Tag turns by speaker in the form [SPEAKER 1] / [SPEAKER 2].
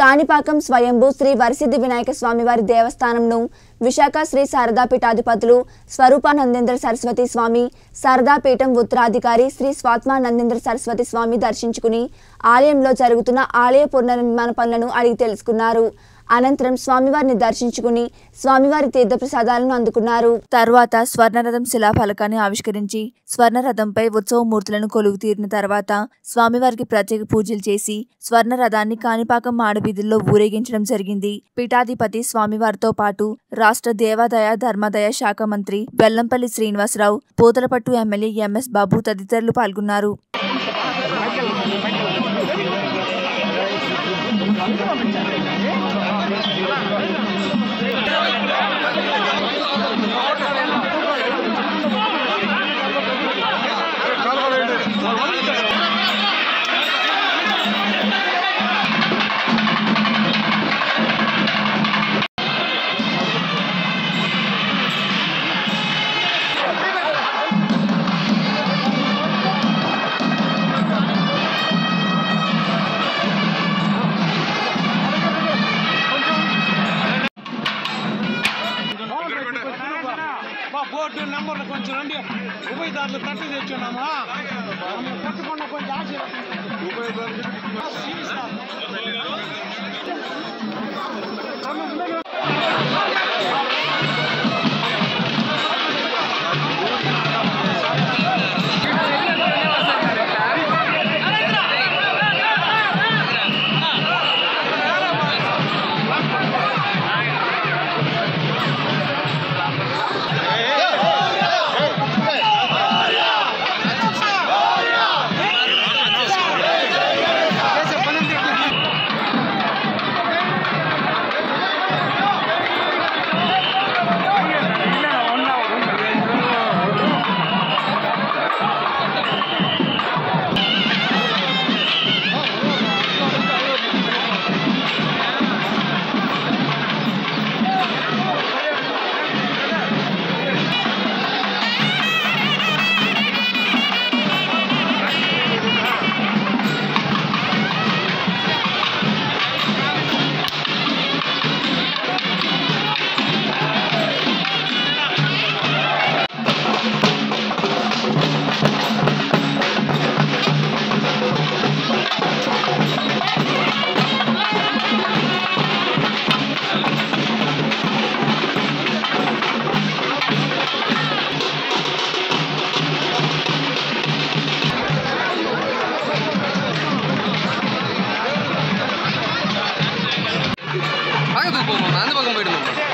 [SPEAKER 1] కాణిపాకం స్వయంభూ శ్రీ వరసిద్ధి వినాయక స్వామివారి దేవస్థానంను విశాఖ శ్రీ శారదా పీఠాధిపతులు స్వరూపానందేంద్ర సరస్వతి స్వామి శారదా పీఠం ఉత్తరాధికారి శ్రీ స్వాత్మానందేంద్ర సరస్వతి స్వామి దర్శించుకుని ఆలయంలో జరుగుతున్న ఆలయ పునర్నిర్మాణ పనులను అడిగి తెలుసుకున్నారు అనంతరం స్వామివారిని దర్శించుకుని స్వామివారి తీర్థప్రసాదాలను అందుకున్నారు తర్వాత స్వర్ణరథం శిలాఫలకాన్ని ఆవిష్కరించి స్వర్ణరథంపై ఉత్సవమూర్తులను కొలువు తీరిన తర్వాత స్వామివారికి ప్రత్యేక పూజలు చేసి స్వర్ణరథాన్ని కాణిపాకం మాడవీధుల్లో ఊరేగించడం జరిగింది పీఠాధిపతి స్వామివారితో పాటు రాష్ట్ర దేవాదాయ ధర్మాదాయ శాఖ మంత్రి బెల్లంపల్లి శ్రీనివాసరావు పూతలపట్టు ఎమ్మెల్యే ఎంఎస్ బాబు తదితరులు పాల్గొన్నారు
[SPEAKER 2] మా బోర్డు నెంబర్లు కొంచెం రండి ఉభయదారులు తట్టు తెచ్చున్నామా పట్టుకున్న కొంచెం
[SPEAKER 3] பக்கத்துக்கு போகணும் அந்த பக்கம் போயிடுமா